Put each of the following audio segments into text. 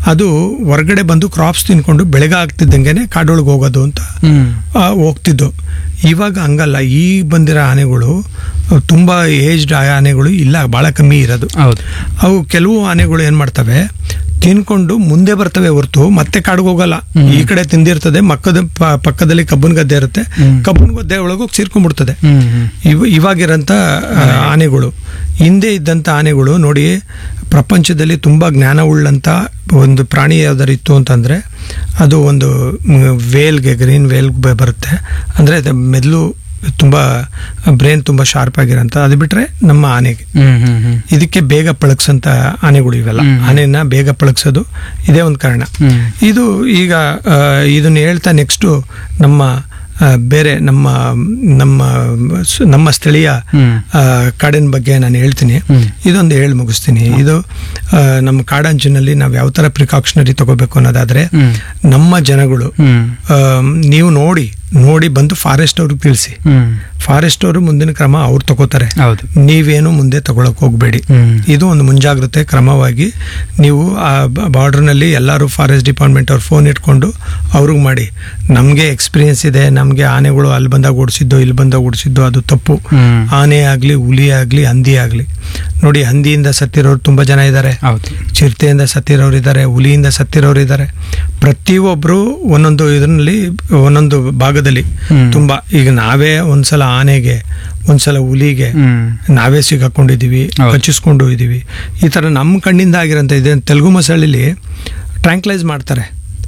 ಅದು ಹೊರಗಡೆ ಬಂದು ಕ್ರಾಪ್ಸ್ ತಿನ್ಕೊಂಡು ಬೆಳಗ್ಗೆ ಆಗ್ತಿದ್ದಂಗೆನೆ ಕಾಡೊಳಗೆ ಹೋಗೋದು ಅಂತ ಹ್ಮ್ ಆ, ಹೋಗ್ತಿದ್ದು ಇವಾಗ ಹಂಗಲ್ಲ ಈಗ ಬಂದಿರೋ ಆನೆಗಳು ಅವು ತುಂಬ ಏಜ್ಡ್ ಆನೆಗಳು ಇಲ್ಲ ಭಾಳ ಕಮ್ಮಿ ಇರೋದು ಹೌದು ಅವು ಕೆಲವು ಆನೆಗಳು ಏನು ಮಾಡ್ತವೆ ತಿನ್ಕೊಂಡು ಮುಂದೆ ಬರ್ತವೆ ಹೊರತು ಮತ್ತೆ ಕಾಡಿಗೆ ಹೋಗಲ್ಲ ಈ ಕಡೆ ತಿಂದಿರ್ತದೆ ಮಕ್ಕದ ಪ- ಪಕ್ಕದಲ್ಲಿ ಕಬ್ಬನ್ ಗದ್ದೆ ಇರುತ್ತೆ ಹ್ಮ್. ಕಬ್ಬನ್ ಗದ್ದೆ ಒಳಗೋಗಿ ಸೇರ್ಕೊಂಡ್ಬಿಡ್ತದೆ ಹ್ಮ್ ಹ್ಮ್ ಇವ ಇವಾಗಿರೋಂಥ ಆ, ಆನೆಗಳು ಹಿಂದೆ ಇದ್ದಂಥ ಆನೆಗಳು ನೋಡಿ ಪ್ರಪಂಚದಲ್ಲಿ ತುಂಬ ಜ್ಞಾನವುಳ್ಳಂಥ ಒಂದು ಪ್ರಾಣಿ ಯಾವ್ದಾರು ಇತ್ತು ಅಂತಂದರೆ ಅದು ಒಂದು ಮ್, ವೇಲ್ಗೆ ಗ್ರೀನ್ ವೇಲ್ ಬರುತ್ತೆ ಅಂದರೆ ಮೆದುಳು ತುಂಬ ಬ್ರೈನ್ ತುಂಬ ಶಾರ್ಪ್ ಆಗಿರೋಂಥ ಅದು ಬಿಟ್ಟರೆ ನಮ್ಮ ಆನೆಗೆ ಹ್ಮ್ ಹ್ಮ್ ಹ್ಮ್ ಇದಕ್ಕೆ ಬೇಗ ಪಳಗ್ಸಂತ ಆನೆಗಳು ಇವೆಲ್ಲ ಹ್ಮ್. ಆನೆನ ಬೇಗ ಪಳಗ್ಸೋದು ಇದೇ ಒಂದು ಕಾರಣ ಹ್ಮ್ ಇದು ಈಗ ಆ, ಇದನ್ನ ಹೇಳ್ತಾ ನೆಕ್ಸ್ಟು ನಮ್ಮ ಆ, ಬೇರೆ ನಮ್ಮ ನಮ್ಮ ಸ್- ನಮ್ಮ ಸ್ಥಳೀಯ ಹ್ಮ್ ಆ, ಕಾಡಿನ ಬಗ್ಗೆ ನಾನು ಹೇಳ್ತೀನಿ ಹ್ಮ್. ಇದೊಂದು ಹೇಳಿ ಮುಗಿಸ್ತೀನಿ ಇದು ಆ, ನಮ್ಮ ಕಾಡಂಚಿನಲ್ಲಿ ನಾವು ಯಾವ ಥರ ಪ್ರಿಕಾಷನರಿ ತಗೋಬೇಕು ಅನ್ನೋದಾದ್ರೆ ಹ್ಮ್ ನಮ್ಮ ಜನಗಳು ಹ್ಮ್ ಆ, ನೀವು ನೋಡಿ ನೋಡಿ ಬಂದು ಫಾರೆಸ್ಟ್ ಅವ್ರಿಗೆ ತಿಳಿಸಿ ಹ್ಮ್ ಫಾರೆಸ್ಟ್ ಅವರು ಮುಂದಿನ ಕ್ರಮ ಅವ್ರು ತಗೋತಾರೆ ಹೌದು ನೀವೇನು ಮುಂದೆ ತಗೊಳಕ್ ಹೋಗ್ಬೇಡಿ ಹ್ಮ್ ಇದು ಒಂದು ಮುಂಜಾಗ್ರತೆ ಕ್ರಮವಾಗಿ ನೀವು ಆ ಬಾರ್ಡರ್ನಲ್ಲಿ ಎಲ್ಲರೂ ಫಾರೆಸ್ಟ್ ಡಿಪಾರ್ಟ್ಮೆಂಟ್ ಅವ್ರು ಫೋನ್ ಇಟ್ಕೊಂಡು ಅವ್ರಿಗೆ ಮಾಡಿ ನಮಗೆ ಎಕ್ಸ್ಪೀರಿಯನ್ಸ್ ಇದೆ ನಮಗೆ ಆನೆಗಳು ಅಲ್ಲಿ ಬಂದಾಗ ಓಡಿಸಿದ್ದು ಇಲ್ಲಿ ಬಂದಾಗ ಓಡಿಸಿದ್ದು ಅದು ತಪ್ಪು ಹ್ಮ್ ಆನೆ ಆಗಲಿ ಹುಲಿ ಆಗಲಿ ಹಂದಿ ಆಗಲಿ ನೋಡಿ ಹಂದಿಯಿಂದ ಸತ್ತಿರೋರು ತುಂಬ ಜನ ಇದ್ದಾರೆ ಹೌದು ಚಿರತೆಯಿಂದ ಸತ್ತಿರೋರು ಇದ್ದಾರೆ ಹುಲಿಯಿಂದ ಸತ್ತಿರೋರು ಇದ್ದಾರೆ ಪ್ರತಿಯೊಬ್ಬರು ಒಂದೊಂದು ಇದರಲ್ಲಿ ಒಂದೊಂದು ಭಾಗದಲ್ಲಿ ಹ್ಮ್. ತುಂಬ ಈಗ ನಾವೇ ಒಂದ್ಸಲ ಆನೆಗೆ ಒಂದ್ಸಲ ಹುಲಿಗೆ ಹ್ಮ್ ನಾವೇ ಸಿಗಾಕೊಂಡಿದ್ದೀವಿ ಹೌದು. ಕಚ್ಚಿಸ್ಕೊಂಡು ಇದ್ದೀವಿ ಈ ಥರ ನಮ್ಮ ಕಣ್ಣಿಂದ ಆಗಿರೋಂಥ ಇದೆ ತೆಲುಗು ಮಸಾಳಿಲಿ ಟ್ರ್ಯಾಂಕ್ಲೈಸ್ ಮಾಡ್ತಾರೆ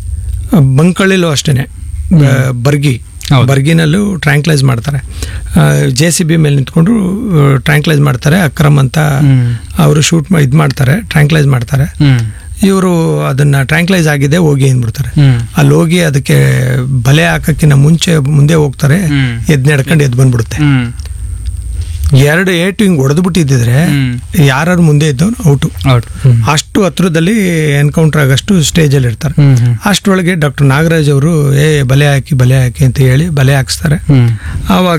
ಬಂಕಳ್ಳಿಲೂ ಅಷ್ಟೇ ಬರ್ಗಿ ಹೌದು. ಬರ್ಗಿನಲ್ಲೂ ಟ್ರ್ಯಾಂಕ್ಲೈಸ್ ಮಾಡ್ತಾರೆ ಜೆ ಸಿ ಬಿ ಮೇಲೆ ನಿಂತ್ಕೊಂಡು ಟ್ರ್ಯಾಂಕ್ಲೈಸ್ ಮಾಡ್ತಾರೆ ಅಕ್ರಮ್ ಅಂತ ಹ್ಮ್ ಅವರು ಶೂಟ್ ಇದು ಮಾಡ್ತಾರೆ ಟ್ರ್ಯಾಂಕ್ಲೈಸ್ ಮಾಡ್ತಾರೆ ಹ್ಮ್ ಇವರು ಅದನ್ನ ಟ್ರ್ಯಾಂಕ್ಲೈಸ್ ಆಗಿದೆ ಹೋಗಿ ಅಂದ್ಬಿಡ್ತಾರೆ ಹ್ಮ್ ಅಲ್ಲಿ ಹೋಗಿ ಅದಕ್ಕೆ ಬಲೆ ಹಾಕಕ್ಕಿಂತ ಮುಂಚೆ ಮುಂದೆ ಹೋಗ್ತಾರೆ ಹ್ಮ್. ಎದ್ ನಡ್ಕೊಂಡು ಎದ್ದು ಬಂದ್ಬಿಡುತ್ತೆ ಹ್ಮ್ ಎರಡು ಏಟು ಹಿಂಗೆ ಹೊಡೆದು ಬಿಟ್ಟಿದ್ದಿದ್ರೆ ಹ್ಮ್. ಯಾರು ಮುಂದೆ ಇದ್ದವನು ಔಟು ಹೌದು ಅಷ್ಟು ಹತ್ರದಲ್ಲಿ ಎನ್ಕೌಂಟರ್ ಆಗಷ್ಟು ಸ್ಟೇಜಲ್ಲಿ ಇರ್ತಾರೆ ಹ್ಮ್ ಹ್ಮ್ ಅಷ್ಟರೊಳಗೆ ಡಾಕ್ಟರ್ ನಾಗರಾಜ್ ಅವರು ಏ ಬಲೆ ಹಾಕಿ ಬಲೆ ಹಾಕಿ ಅಂತ ಹೇಳಿ ಬಲೆ ಹಾಕಿಸ್ತಾರೆ ಹ್ಮ್ ಆವಾಗ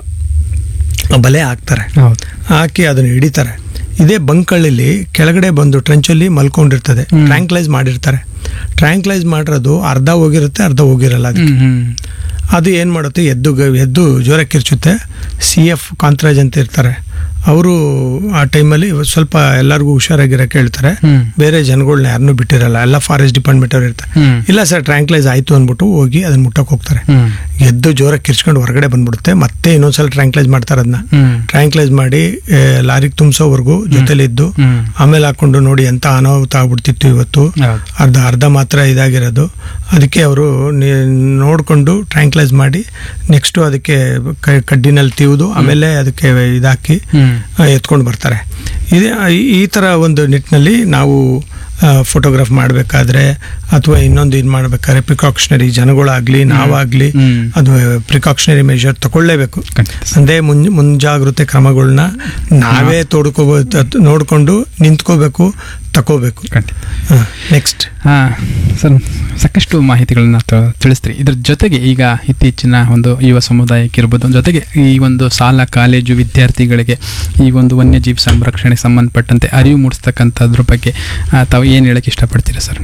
ಆ ಬಲೆ ಹಾಕ್ತಾರೆ ಹೌದು ಹಾಕಿ ಅದನ್ನು ಹಿಡಿತಾರೆ ಇದೇ ಬಂಕಳ್ಳಲ್ಲಿ ಕೆಳಗಡೆ ಬಂದು ಟ್ರೆಂಚಲ್ಲಿ ಮಲ್ಕೊಂಡಿರ್ತದೆ ಹ್ಮ್. ಟ್ರ್ಯಾಂಕ್ಲೈಸ್ ಮಾಡಿರ್ತಾರೆ ಟ್ರ್ಯಾಂಕ್ಲೈಸ್ ಮಾಡಿರೋದು ಅರ್ಧ ಹೋಗಿರುತ್ತೆ ಅರ್ಧ ಹೋಗಿರಲ್ಲ ಅದು ಹ್ಮ್ ಹ್ಮ್ ಅದು ಏನು ಮಾಡುತ್ತೆ ಎದ್ದು ಗ- ಎದ್ದು ಜೋರ ಕಿರ್ಚುತ್ತೆ ಸಿ ಎಫ್ ಕಾಂತರಾಜ್ ಅಂತ ಇರ್ತಾರೆ ಅವರು ಆ ಟೈಮಲ್ಲಿ ಸ್ವಲ್ಪ ಎಲ್ಲರಿಗೂ ಹುಷಾರಾಗಿರೋಕೆ ಹೇಳ್ತಾರೆ ಹ್ಮ್ ಬೇರೆ ಜನಗಳನ್ನ ಯಾರನ್ನೂ ಬಿಟ್ಟಿರಲ್ಲ ಎಲ್ಲ ಫಾರೆಸ್ಟ್ ಡಿಪಾರ್ಟ್ಮೆಂಟ್ ಅವ್ರು ಇರ್ತಾರೆ ಹ್ಮ್ ಇಲ್ಲ ಸರ್ ಟ್ರ್ಯಾಂಕ್ಲೈಸ್ ಆಯಿತು ಅಂದ್ಬಿಟ್ಟು ಹೋಗಿ ಅದನ್ನ ಮುಟ್ಟಕ್ಕೆ ಹೋಗ್ತಾರೆ ಹ್ಮ್ ಎದ್ದು ಜೋರ ಕಿರ್ಚ್ಕೊಂಡು ಹೊರಗಡೆ ಬಂದ್ಬಿಡುತ್ತೆ ಮತ್ತೆ ಇನ್ನೊಂದ್ಸಲ ಟ್ರ್ಯಾಂಕ್ಲೈಸ್ ಮಾಡ್ತಾರೆ ಅದನ್ನ ಹ್ಮ್ ಟ್ರ್ಯಾಂಕ್ಲೈಸ್ ಮಾಡಿ ಆ, ಲಾರಿಗೆ ತುಂಬಿಸೋವರೆಗೂ ಜೊತೆಲಿದ್ದು ಹ್ಮ್ ಆಮೇಲೆ ಹಾಕೊಂಡು ನೋಡಿ ಎಂತ ಅನಾಹುತ ಆಗ್ಬಿಡ್ತಿತ್ತು ಇವತ್ತು ಹೌದು ಅರ್ಧ ಅರ್ಧ ಮಾತ್ರ ಇದಾಗಿರೋದು ಅದಕ್ಕೆ ಅವರು ನೋಡಿಕೊಂಡು ಟ್ರ್ಯಾಂಕ್ಲೈಸ್ ಮಾಡಿ ನೆಕ್ಸ್ಟು ಅದಕ್ಕೆ ಕ- ಕಡ್ಡಿನಲ್ಲಿ ತೀವುದು ಆಮೇಲೆ ಅದಕ್ಕೆ ಇದಾಕಿ ಹ್ಮ್ ಎತ್ಕೊಂಡು ಬರ್ತಾರೆ ಇದೇ ಈ- ಈ ಥರ ಒಂದು ನಿಟ್ಟಿನಲ್ಲಿ ನಾವು ಫೋಟೋಗ್ರಾಫ್ ಮಾಡಬೇಕಾದ್ರೆ ಅಥವಾ ಇನ್ನೊಂದು ಇದು ಮಾಡಬೇಕಾದ್ರೆ ಪ್ರಿಕಾಕ್ಷನರಿ ಜನಗಳಾಗಲಿ ನಾವಾಗಲಿ ಹ್ಮ್. ಅದು ಪ್ರಿಕಾಕ್ಷನರಿ ಮೆಷರ್ ತಗೊಳ್ಳೇಬೇಕು ಖಂಡಿತ ಅಂದೇ ಮುನ್ ಮುಂಜಾಗ್ರತೆ ಕ್ರಮಗಳನ್ನ ನಾವೇ ತೋಡ್ಕೋಬೋ ನೋಡಿಕೊಂಡು ನಿಂತ್ಕೋಬೇಕು ತಗೋಬೇಕು ಖಂಡಿತ ನೆಕ್ಸ್ಟ್ ಹಾ ಸರ್ ಸಾಕಷ್ಟು ಮಾಹಿತಿಗಳನ್ನ ತ- ತಿಳಿಸ್ತೀರಿ ಇದ್ರ ಜೊತೆಗೆ ಈಗ ಇತ್ತೀಚಿನ ಒಂದು ಯುವ ಸಮುದಾಯಕ್ಕೆ ಇರ್ಬೋದು ಜೊತೆಗೆ ಈ ಒಂದು ಶಾಲಾ ಕಾಲೇಜು ವಿದ್ಯಾರ್ಥಿಗಳಿಗೆ ಈ ಒಂದು ವನ್ಯಜೀವಿ ಸಂರಕ್ಷಣೆಗೆ ಸಂಬಂಧಪಟ್ಟಂತೆ ಅರಿವು ಮೂಡಿಸ್ತಕ್ಕಂಥದ್ರ ಬಗ್ಗೆ ಆ, ತಾವು ಏನು ಹೇಳಕ್ಕೆ ಇಷ್ಟಪಡ್ತೀರಾ ಸರ್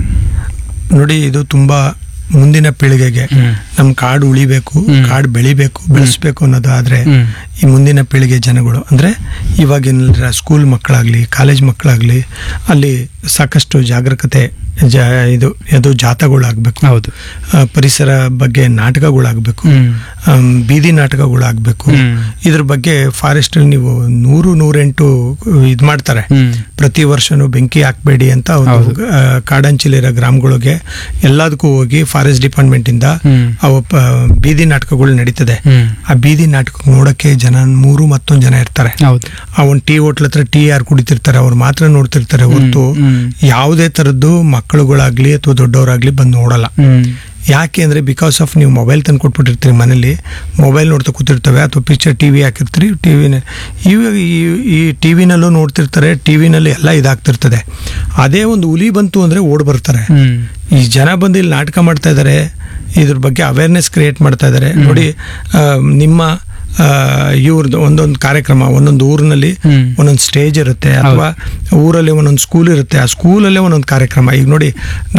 ನೋಡಿ ಇದು ತುಂಬಾ ಮುಂದಿನ ಪೀಳಿಗೆಗೆ ಹ್ಮ್. ನಮ್ಮ ಕಾಡು ಉಳಿಬೇಕು ಹ್ಮ್. ಕಾಡು ಬೆಳಿಬೇಕು ಬೆಳೆಸ್ಬೇಕು ಅನ್ನೋದು ಆದ್ರೆ ಹ್ಮ್. ಈ ಮುಂದಿನ ಪೀಳಿಗೆ ಜನಗಳು ಅಂದ್ರೆ ಇವಾಗಿನ ಸ್ಕೂಲ್ ಮಕ್ಕಳಾಗ್ಲಿ ಕಾಲೇಜ್ ಮಕ್ಕಳಾಗ್ಲಿ ಅಲ್ಲಿ ಸಾಕಷ್ಟು ಜಾಗರೂಕತೆ ಜ ಇದು ಅದು ಜಾಥಾಗಳಾಗಬೇಕು ಹೌದು ಪರಿಸರ ಬಗ್ಗೆ ನಾಟಕಗಳಾಗಬೇಕು ಹ್ಮ್. ಆಮ್, ಬೀದಿ ನಾಟಕಗಳಾಗಬೇಕು ಹ್ಮ್. ಇದ್ರ ಬಗ್ಗೆ ಫಾರೆಸ್ಟ್ ನೀವು ನೂರು ನೂರೆಂಟು ಇದು ಮಾಡ್ತಾರೆ ಹ್ಮ್. ಪ್ರತಿ ವರ್ಷನೂ ಬೆಂಕಿ ಹಾಕಬೇಡಿ ಅಂತ ಒಂದು ಹೌದು. ಆ, ಕಾಡಂಚಿಲಿರೋ ಗ್ರಾಮಗಳಿಗೆ ಎಲ್ಲದಕ್ಕೂ ಹೋಗಿ ಫಾರೆಸ್ಟ್ ಡಿಪಾರ್ಟ್ಮೆಂಟ್ ಇಂದ ಹ್ಮ್. ಅವು ಪ- ಬೀದಿ ನಾಟಕಗಳು ನಡೀತದೆ ಹ್ಮ್. ಆ ಬೀದಿ ನಾಟಕ ನೋಡಕ್ಕೆ ಜನ ಮೂರು ಮತ್ತೊಂದು ಜನ ಇರ್ತಾರೆ ಹೌದು ಆ ಒಂದು ಟೀ ಹೋಟ್ಲ್ ಹತ್ರ ಟೀ ಯಾರು ಕುಡಿತಿರ್ತಾರೆ ಅವ್ರು ಮಾತ್ರ ನೋಡ್ತಿರ್ತಾರೆ ಹೊರತು ಹ್ಮ್. ಯಾವುದೇ ತರದ್ದು ಮಕ್ಕಳುಗಳಾಗ್ಲಿ ಅಥವಾ ದೊಡ್ಡವರಾಗ್ಲಿ ಬಂದು ನೋಡಲ್ಲ ಹ್ಮ್. ಯಾಕೆ ಅಂದರೆ ಬಿಕಾಸ್ ಆಫ್ ನೀವು ಮೊಬೈಲ್ ತಂದು ಕೊಟ್ಬಿಟ್ಟಿರ್ತೀರಿ ಮನೇಲಿ ಮೊಬೈಲ್ ನೋಡ್ತಾ ಕೂತಿರ್ತವೆ ಅಥವಾ ಪಿಕ್ಚರ್ ಟಿ ವಿ ಹಾಕಿರ್ತೀರಿ ಟಿ ವಿನ ಇವಾಗ ಈ- ಈ ಟಿ ವಿನಲ್ಲೂ ನೋಡ್ತಿರ್ತಾರೆ ಟಿ ವಿನಲ್ಲಿ ಎಲ್ಲ ಇದಾಗ್ತಿರ್ತದೆ ಅದೇ ಒಂದು ಹುಲಿ ಬಂತು ಅಂದರೆ ಓಡ್ ಬರ್ತಾರೆ ಹ್ಮ್. ಈ ಜನ ಬಂದು ಇಲ್ಲಿ ನಾಟಕ ಮಾಡ್ತಾ ಇದ್ದಾರೆ ಇದ್ರ ಬಗ್ಗೆ ಅವೇರ್ನೆಸ್ ಕ್ರಿಯೇಟ್ ಮಾಡ್ತಾ ಇದ್ದಾರೆ ನೋಡಿ ಆ, ನಿಮ್ಮ ಇವ್ರದ್ದು ಒಂದೊಂದು ಕಾರ್ಯಕ್ರಮ ಒಂದೊಂದು ಊರಿನಲ್ಲಿ ಹ್ಮ್. ಒಂದೊಂದು ಸ್ಟೇಜ್ ಇರುತ್ತೆ ಅಥವಾ ಊರಲ್ಲಿ ಒಂದೊಂದು ಸ್ಕೂಲ್ ಇರುತ್ತೆ ಆ ಸ್ಕೂಲಲ್ಲೇ ಒಂದೊಂದು ಕಾರ್ಯಕ್ರಮ ಈಗ ನೋಡಿ